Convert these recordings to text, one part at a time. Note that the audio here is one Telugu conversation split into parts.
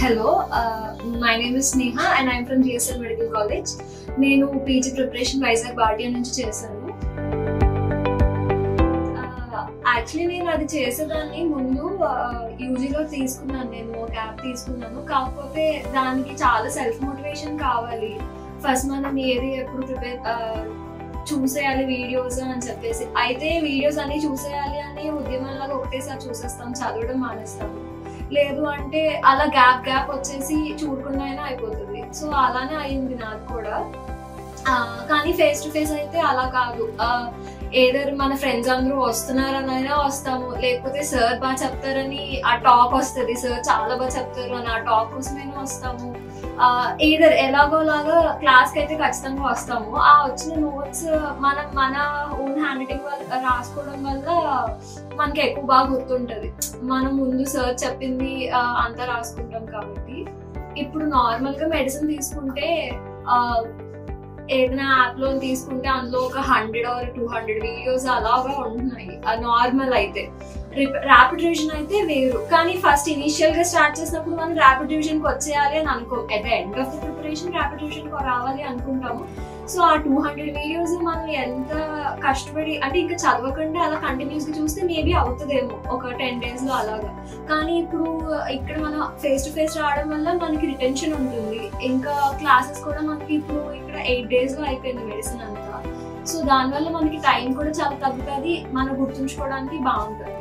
hello my name is Sneha and I'm from GSL medical college నేను పీజీ ప్రిపరేషన్ వైజాగ్ బాటియా నుంచి చేశాను యాక్చువల్లీ నేను అది చేసేదాన్ని ముందు యూజీలో తీసుకున్నాను నేను ఒక యాప్ తీసుకున్నాను కాకపోతే దానికి చాలా సెల్ఫ్ మోటివేషన్ కావాలి ఫస్ట్ మనం ఏది ఎప్పుడు ప్రిపేర్ చూసేయాలి వీడియోస్ అని చెప్పేసి అయితే వీడియోస్ అన్ని చూసేయాలి అని ఉద్యమంలాగా ఒకటేసారి చూసేస్తాం చదవడం మానేస్తాం లేదు అంటే అలా గ్యాప్ గ్యాప్ వచ్చేసి చూడకుండా అయినా అయిపోతుంది సో అలానే అయింది నాకు కూడా ఆ, కానీ ఫేస్ టు ఫేస్ అయితే అలా కాదు ఏదర్ మన ఫ్రెండ్స్ అందరూ వస్తున్నారని అయినా వస్తాము లేకపోతే సార్ బాగా చెప్తారని ఆ టాక్ వస్తుంది సార్ చాలా బాగా చెప్తారు అని ఆ టాక్ కోసమైనా వస్తాము ఏదర్ ఎలాగోలాగా క్లాస్కి అయితే ఖచ్చితంగా వస్తాము ఆ వచ్చిన నోట్స్ మనం మన ఓన్ హ్యాండ్ రైటింగ్ వల్ల రాసుకోవడం వల్ల మనకి ఎక్కువ బాగా గుర్తుంటది మనం ముందు సార్ చెప్పింది ఆ, అంతా రాసుకుంటాం కాబట్టి ఇప్పుడు నార్మల్ గా మెడిసిన్ తీసుకుంటే ఆ, ఏదైనా యాప్ లో తీసుకుంటే అందులో ఒక hundred or two hundred videos అలాగా ఉంటున్నాయి నార్మల్ అయితే ర్యాపిడ్ రివిజన్ అయితే వేరు కానీ ఫస్ట్ ఇనిషియల్ గా స్టార్ట్ చేసినప్పుడు మనం ర్యాపిడ్ రివిజన్ కి వచ్చేయాలి అని అనుకో at the end of the preparation rapid revision కి రావాలి అనుకుంటాము సో ఆ టూ హండ్రెడ్ వీడియోస్ మనం ఎంత కష్టపడి అంటే ఇంకా చదవకుండా అలా కంటిన్యూస్ గా చూస్తే మేబీ అవుతుందేమో ఒక టెన్ డేస్ లో అలాగా కానీ ఇప్పుడు ఇక్కడ మనం ఫేస్ టు ఫేస్ రావడం వల్ల మనకి రిటెన్షన్ ఉంటుంది ఇంకా క్లాసెస్ కూడా మనకి ఇప్పుడు ఇక్కడ ఎయిట్ డేస్ లో అయిపోయింది మెడిసిన్ అంతా సో దానివల్ల మనకి టైం కూడా చాలా తగ్గుతుంది మనం గుర్తుంచుకోవడానికి బాగుంటుంది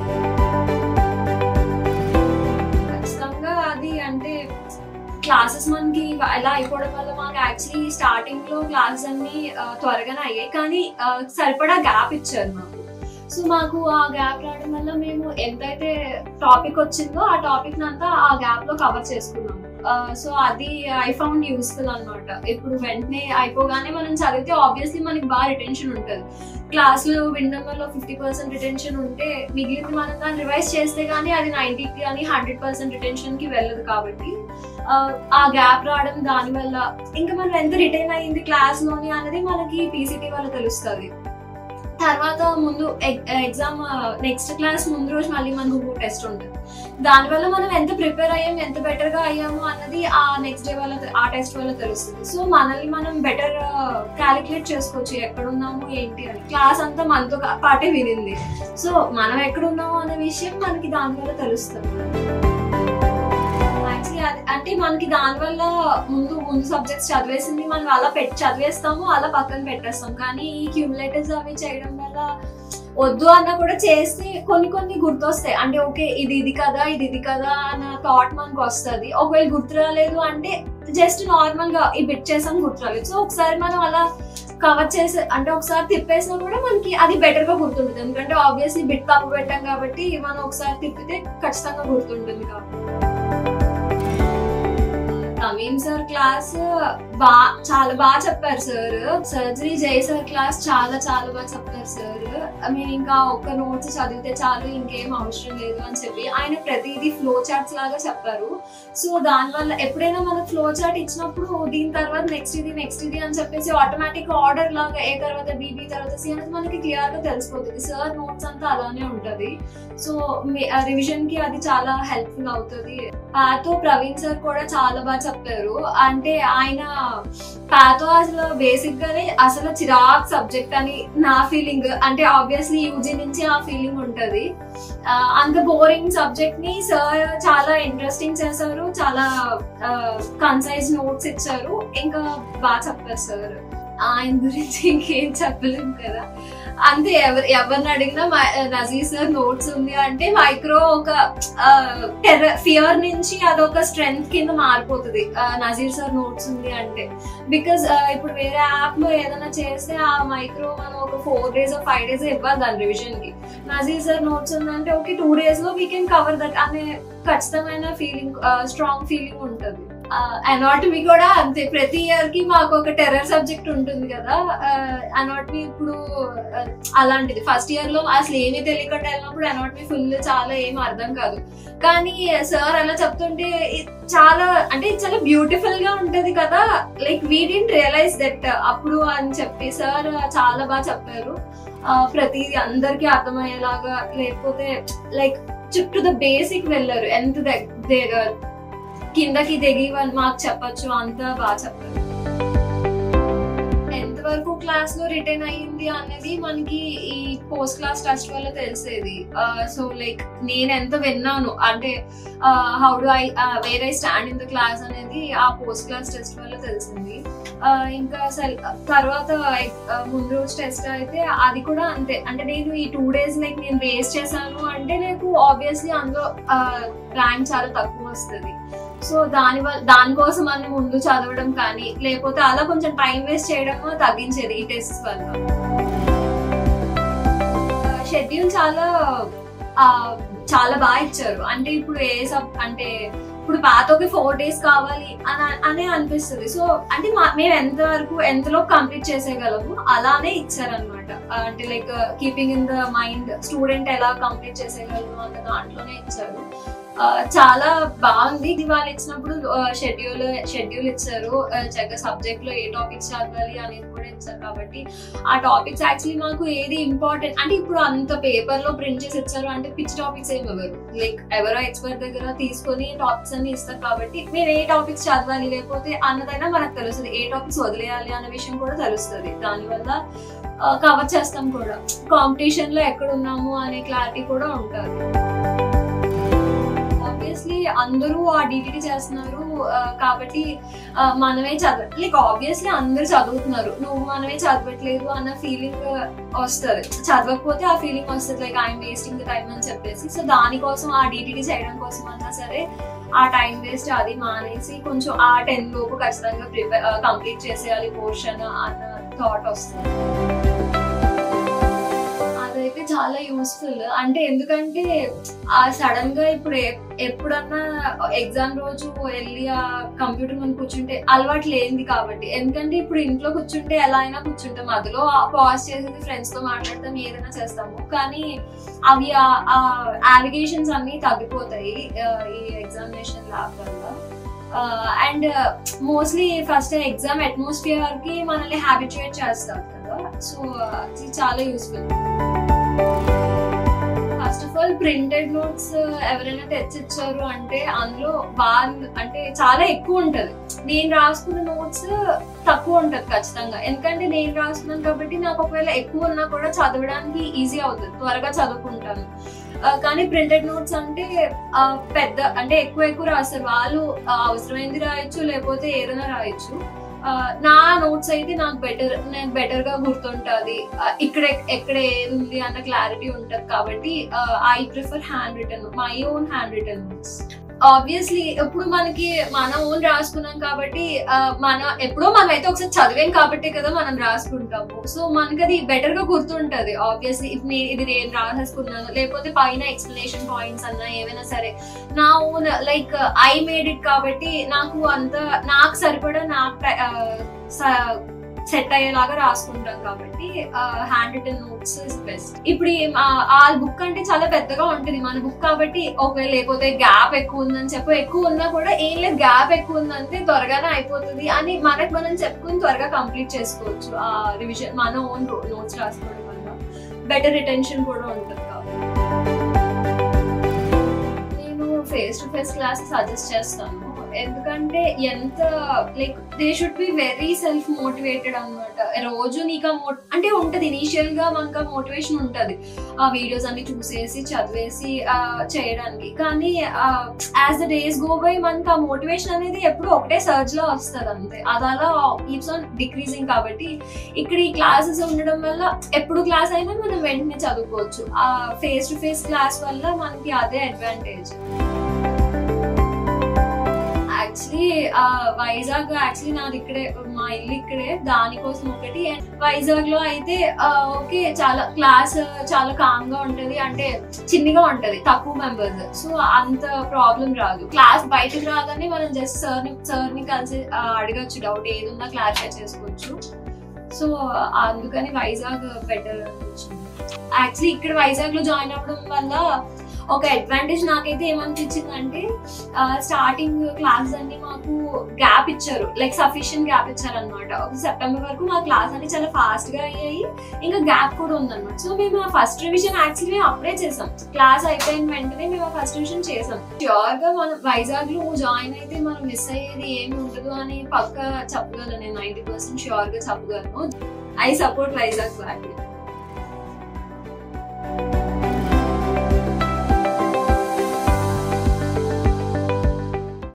ఖచ్చితంగా అది అంటే క్లాసెస్ మనకి ఎలా అయిపోవడం వల్ల మాకు యాక్చువల్లీ స్టార్టింగ్ లో క్లాసెస్ అన్ని ఆ, త్వరగానే అయ్యాయి కానీ ఆ, సరిపడా గ్యాప్ ఇచ్చారు మాకు సో మాకు ఆ గ్యాప్ రావడం వల్ల మేము ఎంతైతే టాపిక్ వచ్చిందో ఆ టాపిక్ అంతా ఆ గ్యాప్ లో కవర్ చేసుకున్నాము సో అది ఐ ఫౌండ్ యూస్ఫుల్ అనమాట ఇప్పుడు వెంటనే అయిపోగానే మనం చదివితే ఆబ్వియస్లీ మనకి బాగా రిటెన్షన్ ఉంటుంది క్లాస్ లో వినడం వల్ల ఫిఫ్టీ పర్సెంట్ రిటెన్షన్ ఉంటే మిగిలింది మనం దాన్ని రివైజ్ చేస్తే గానీ అది నైన్టీకి కానీ హండ్రెడ్ పర్సెంట్ రిటెన్షన్ కి వెళ్ళదు కాబట్టి ఆ, ఆ గ్యాప్ రావడం దాని వల్ల ఇంకా మనం ఎంత రిటైన్ అయ్యింది క్లాస్ లోని అనేది మనకి పీసీటీ వల్ల తెలుస్తుంది తర్వాత ముందు ఎగ్జామ్ నెక్స్ట్ క్లాస్ ముందు రోజు మళ్ళీ మనకు టెస్ట్ ఉంటుంది దానివల్ల మనం ఎంత ప్రిపేర్ అయ్యాము ఎంత బెటర్ గా అయ్యాము అన్నది ఆ నెక్స్ట్ డే వల్ల ఆ టెస్ట్ వల్ల తెలుస్తుంది సో మనల్ని మనం బెటర్ క్యాలిక్యులేట్ చేసుకోవచ్చు ఎక్కడ ఉన్నాము ఏంటి అని క్లాస్ అంతా మనతో పాటే వినింది సో మనం ఎక్కడ ఉన్నాము అనే విషయం మనకి దానివల్ల తెలుస్తుంది Actually అది- అంటే మనకి దానివల్ల ముందు ముందు సబ్జెక్ట్స్ చదివేసింది మనం అలా పెట్టి చదివేస్తాము అలా పక్కన పెట్టేస్తాం కానీ ఈ క్యూములేటివ్స్ అవి చేయడం వల్ల వద్దు అన్న కూడా చేస్తే కొన్ని కొన్ని గుర్తొస్తాయి అంటే ఓకే ఇది ఇది కదా ఇది ఇది కదా అన్న థాట్ మనకు వస్తుంది ఒకవేళ గుర్తు రాలేదు అంటే జస్ట్ నార్మల్ గా ఈ బిట్ చేసాం గుర్తు రాలేదు సో ఒకసారి మనం అలా కవర్ చేసే అంటే ఒకసారి తిప్పేసినా కూడా మనకి అది బెటర్ గా గుర్తుంటుంది ఎందుకంటే ఆబ్వియస్లీ బిట్ తప్పు పెట్టాం కాబట్టి మనం ఒకసారి తిప్పితే ఖచ్చితంగా గుర్తుంటుంది కాబట్టి నవీన్ సార్ క్లాస్ బా చాలా బాగా చెప్పారు sir surgery Jai sir class చాలా చాలా బాగా చెప్పారు సార్ మేము ఇంకా ఒక్క నోట్స్ చదివితే చాలు ఇంకేం అవసరం లేదు అని చెప్పి ఆయన ప్రతిదీ ఫ్లో చార్ట్స్ లాగా చెప్పారు సో దానివల్ల ఎప్పుడైనా మనకు ఫ్లో చార్ట్ ఇచ్చినప్పుడు దీని తర్వాత నెక్స్ట్ ఇది నెక్స్ట్ ఇది అని చెప్పేసి ఆటోమేటిక్ ఆర్డర్ లాగా ఏ తర్వాత బీబీ తర్వాత సి అనేది మనకి క్లియర్ గా తెలిసిపోతుంది సార్ నోట్స్ అంతా అలానే ఉంటది సో రివిజన్ కి అది చాలా హెల్ప్ఫుల్ అవుతుంది పాతో ప్రవీణ్ సార్ కూడా చాలా బాగా చెప్పారు అంటే ఆయన పాతో అసలు బేసిక్ గానే అసలు చిరాక్ సబ్జెక్ట్ అని నా ఫీలింగ్ అంటే ఆబ్వియస్లీ యూజీ నుంచి ఆ ఫీలింగ్ ఉంటది ఆ, అంత బోరింగ్ సబ్జెక్ట్ ని సార్ చాలా ఇంట్రెస్టింగ్ చేశారు చాలా కన్సైజ్ నోట్స్ ఇచ్చారు ఇంకా బాగా చెప్పారు సార్ ఆయన గురించి ఇంకేం చెప్పలేము కదా అంతే ఎవరు ఎవరిని అడిగినా మా- నజీర్ సార్ నోట్స్ ఉంది అంటే మైక్రో ఒక ఫియర్ నుంచి అదొక స్ట్రెంగ్త్ కింద మారిపోతుంది ఆ, నజీర్ సార్ నోట్స్ ఉంది అంటే బికాస్ ఇప్పుడు వేరే యాప్ లో ఏదైనా చేస్తే ఆ మైక్రో మనం ఒక ఫోర్ డేస్ ఫైవ్ డేస్ ఇవ్వాలి దాని రివిజన్ కి నజీర్ సార్ నోట్స్ ఉందంటే ఓకే టూ డేస్ లో వీ కెన్ కవర్ దట్ అనే ఖచ్చితమైన ఫీలింగ్ స్ట్రాంగ్ ఫీలింగ్ ఉంటుంది అనాటమీ కూడా అంతే ప్రతి ఇయర్ కి మాకు ఒక టెర్రర్ సబ్జెక్ట్ ఉంటుంది కదా అనాటమీ ఇప్పుడు ఆ, అలాంటిది ఫస్ట్ ఇయర్ లో అసలు ఏమీ తెలియకుండా వెళ్ళినప్పుడు అనాటమీ ఫుల్ చాలా ఏం అర్థం కాదు కానీ సార్ అలా చెప్తుంటే it చాలా అంటే it చాలా బ్యూటిఫుల్ గా ఉంటది కదా like we didn't realise that అప్పుడు అని చెప్పి సార్ చాలా బాగా చెప్పారు ఆ, ప్రతిదీ అందరికీ అర్థమయ్యేలాగా లేకపోతే లైక్ చుట్టూ ద బేసిక్ వెళ్ళారు ఎంత దగ్గర కిందకి దిగి వాళ్ళు మాకు చెప్పొచ్చు అంత బాగా చెప్పారు ఎంతవరకు క్లాస్ లో రిటర్న్ అయ్యింది అనేది మనకి ఈ పోస్ట్ క్లాస్ టెస్ట్ వల్ల తెలిసేది సో లైక్ నేను ఎంత విన్నాను అంటే how do I where I stand in the class అనేది ఆ పోస్ట్ క్లాస్ టెస్ట్ వల్ల తెలిసింది Uh, ఇంకా అసలు తర్వాత uh, ముందు రోజు టెస్ట్ అయితే అది కూడా అంతే అంటే నేను ఈ టూ డేస్ లైక్ నేను వేస్ట్ చేశాను అంటే నాకు ఆబ్వియస్లీ అందులో ర్యాంక్ చాలా తక్కువ వస్తుంది సో దాని వల్ల దానికోసం అని ముందు చదవడం కానీ లేకపోతే అలా కొంచెం టైం వేస్ట్ చేయడం తగ్గించేది ఈ టెస్ట్ వల్ల షెడ్యూల్ చాలా ఆ, చాలా బాగా ఇచ్చారు అంటే ఇప్పుడు ఏ సబ్ అంటే ఇప్పుడు పాతోకి ఫోర్ డేస్ కావాలి అని అనే అనిపిస్తుంది సో అంటే మా- మేము ఎంత వరకు ఎంతలో కంప్లీట్ చేసేయగలము అలానే ఇచ్చారనమాట అంటే like keeping in the mind student ఎలా కంప్లీట్ చేసేయగలరు అన్న దాంట్లోనే ఇచ్చారు ఆ, చాలా బాగుంది ఇది వాళ్ళు ఇచ్చినప్పుడు షెడ్యూల్ షెడ్యూల్ ఇచ్చారు ఆ, చక్కగా సబ్జెక్ట్ లో ఏ టాపిక్స్ చదవాలి అనేది కూడా ఇచ్చారు కాబట్టి ఆ టాపిక్స్ యాక్చువల్లీ మాకు ఏది ఇంపార్టెంట్ అంటే ఇప్పుడు అంత పేపర్ లో ప్రింట్ చేసి ఇచ్చారు అంటే పిచ్ టాపిక్స్ ఏమి ఇవ్వరు లైక్ ఎవరో ఎక్స్పర్ట్ దగ్గర తీసుకొని టాపిక్స్ అన్ని ఇస్తారు కాబట్టి మేము ఏ టాపిక్స్ చదవాలి లేకపోతే అన్నదైనా మనకు తెలుస్తుంది ఏ టాపిక్స్ వదిలేయాలి అన్న విషయం కూడా తెలుస్తుంది దానివల్ల కవర్ చేస్తాం కూడా కాంపిటీషన్ లో ఎక్కడ ఉన్నాము అనే క్లారిటీ కూడా ఉంటుంది ఆబ్వియస్లీ అందరూ ఆ డిగ్రీ చేస్తున్నారు ఆ, కాబట్టి ఆ, మనమే చదవ లైక్ ఆబ్వియస్లీ అందరూ చదువుతున్నారు నువ్వు మనమే చదవట్లేదు అన్న ఫీలింగ్ వస్తుంది చదవకపోతే ఆ ఫీలింగ్ వస్తుంది like I'm wasting the time అని చెప్పేసి సో దానికోసం ఆ డిటిడి చేయడం కోసం అన్నా సరే ఆ టైం వేస్ట్ అది మానేసి కొంచెం ఆ టెన్ లోపు ఖచ్చితంగా ప్రిపేర్ కంప్లీట్ చేసేయాలి పోర్షన్ అన్న థాట్ వస్తుంది అదైతే చాలా యూస్ఫుల్ అంటే ఎందుకంటే ఆ సడన్ గా ఇప్పుడు ఎ- ఎప్పుడన్నా ఎగ్జామ్ రోజు వెళ్ళి ఆ కంప్యూటర్ ముందు కూర్చుంటే అలవాటు లేనిది కాబట్టి ఎందుకంటే ఇప్పుడు ఇంట్లో కూర్చుంటే ఎలా అయినా కూర్చుంటాం అందులో పాజ్ చేసేది ఫ్రెండ్స్ తో మాట్లాడతాం ఏదైనా చేస్తాము కానీ అవి ఆ అలిగేషన్స్ అన్ని తగ్గిపోతాయి ఆ, ఈ ఎగ్జామినేషన్ ల్యాబ్ వల్ల and mostly first exam atmosphere కి మనల్ని హ్యాబిచుయేట్ చేస్తారు కదా సో ఇది చాలా useful first of all printed notes ఎవరైనా తెచ్చిచ్చారు అంటే అందులో వాళ్ళు అంటే చాలా ఎక్కువ ఉంటది నేను రాసుకున్న నోట్స్ తక్కువ ఉంటది ఖచ్చితంగా ఎందుకంటే నేను రాసుకున్నాను కాబట్టి నాకు ఒకవేళ ఎక్కువ ఉన్నా కూడా చదవడానికి ఈజీ అవుతుంది త్వరగా చదువుకుంటాను ఆ, కానీ ప్రింటెడ్ నోట్స్ అంటే ఆ, పెద్ద అంటే ఎక్కువ ఎక్కువ రాస్తారు వాళ్ళు ఆ, అవసరమైంది రాయొచ్చు లేకపోతే ఏదైనా రాయొచ్చు ఆ, నా నోట్స్ అయితే నాకు బెటర్ నాకు బెటర్ గా గుర్తుంటది ఆ, ఇక్కడ ఎక్కడ ఏది ఉంది అన్న క్లారిటీ ఉంటది కాబట్టి I prefer handwritten my own handwritten notes obviously ఇప్పుడు మనకి మన ఓన్ రాసుకున్నాం కాబట్టి ఆ, మన ఎప్పుడో మనం అయితే ఒకసారి చదివాం కాబట్టి కదా మనం రాసుకుంటాము సో మనకి అది బెటర్ గా గుర్తుంటది ఆబ్వియస్లీ ఇది నేను రాసేసుకున్నాను లేకపోతే పైన ఎక్స్ప్లెనేషన్ పాయింట్స్ అన్నా ఏమైనా సరే నా own like I made it కాబట్టి నాకు అంత నాకు సరిపడా నాకు సెట్ అయ్యేలాగా రాసుకుంటాం కాబట్టి handwritten notes is best ఇప్పుడు ఈ, ఆ, ఆ బుక్ అంటే చాలా పెద్దగా ఉంటుంది మన బుక్ కాబట్టి ఒకవేళ లేకపోతే గ్యాప్ ఎక్కువ ఉందని చెప్పి ఎక్కువ ఉన్నా కూడా ఏం లేదు గ్యాప్ ఎక్కువ ఉందంటే త్వరగానే అయిపోతుంది అని మనకు మనం చెప్పుకుని త్వరగా కంప్లీట్ చేసుకోవచ్చు ఆ రివిజన్ మన ఓన్ నోట్స్ రాసుకోవడం వల్ల బెటర్ రిటెన్షన్ కూడా ఉంటుంది కాబట్టి నేను face to face class suggest చేస్తాను ఎందుకంటే ఎంత like they should be very self motivated అనమాట రోజు నీకు ఆ మోట్ అంటే ఉంటది ఇనీషియల్ గా మనకు ఆ మోటివేషన్ ఉంటది ఆ వీడియోస్ అన్ని చూసేసి చదివేసి ఆ, చేయడానికి కానీ as the days go by మనకు ఆ మోటివేషన్ అనేది ఎప్పుడు ఒకటే సర్చ్ లో వస్తుంది అంతే అది అలా కీప్స్ ఆన్ డిక్రీజింగ్ కాబట్టి ఇక్కడ ఈ క్లాసెస్ ఉండడం వల్ల ఎప్పుడు క్లాస్ అయినా మనం వెంటనే చదువుకోవచ్చు ఆ ఫేస్ టు ఫేస్ క్లాస్ వల్ల మనకి అదే అడ్వాంటేజ్ యాక్చువల్లీ వైజాగ్ యాక్చువల్లీ నాది ఇక్కడే మా ఇల్లు ఇక్కడే దానికోసం ఒకటి And వైజాగ్ లో అయితే ఓకే చాలా క్లాస్ చాలా కామ్ గా ఉంటది అంటే చిన్నగా ఉంటది తక్కువ మెంబర్స్ సో అంత ప్రాబ్లం రాదు క్లాస్ బయటకు రాగానే మనం జస్ట్ సార్ ని సార్ ని కలిసి ఆ, అడగచ్చు డౌట్ ఏది ఉన్నా క్లారిఫై చేసుకోవచ్చు సో అందుకని వైజాగ్ బెటర్ అనిపించింది యాక్చువల్లీ ఇక్కడ వైజాగ్ లో జాయిన్ అవ్వడం వల్ల ఒక అడ్వాంటేజ్ నాకైతే ఏమనిపించింది అంటే స్టార్టింగ్ క్లాస్ అన్ని మాకు గ్యాప్ ఇచ్చారు లైక్ సఫిషియెంట్ గ్యాప్ ఇచ్చారు అనమాట ఒక సెప్టెంబర్ వరకు మా క్లాస్ అన్ని చాలా ఫాస్ట్ గా అయ్యాయి ఇంకా గ్యాప్ కూడా ఉందన్నమాట సో మేము ఆ ఫస్ట్ రివిజన్ యాక్చువల్లీ మేము అప్పుడే చేసాం క్లాస్ అయిపోయిన వెంటనే మేము ఆ ఫస్ట్ రివిజన్ చేసాం ష్యూర్ గా మనం వైజాగ్ లో జాయిన్ అయితే మనం మిస్ అయ్యేది ఏమి ఉండదు అని పక్క చెప్పగలను నేను నైన్టీ పర్సెంట్ ష్యూర్ గా చెప్పగలను ఐ సపోర్ట్ వైజాగ్ పార్టీ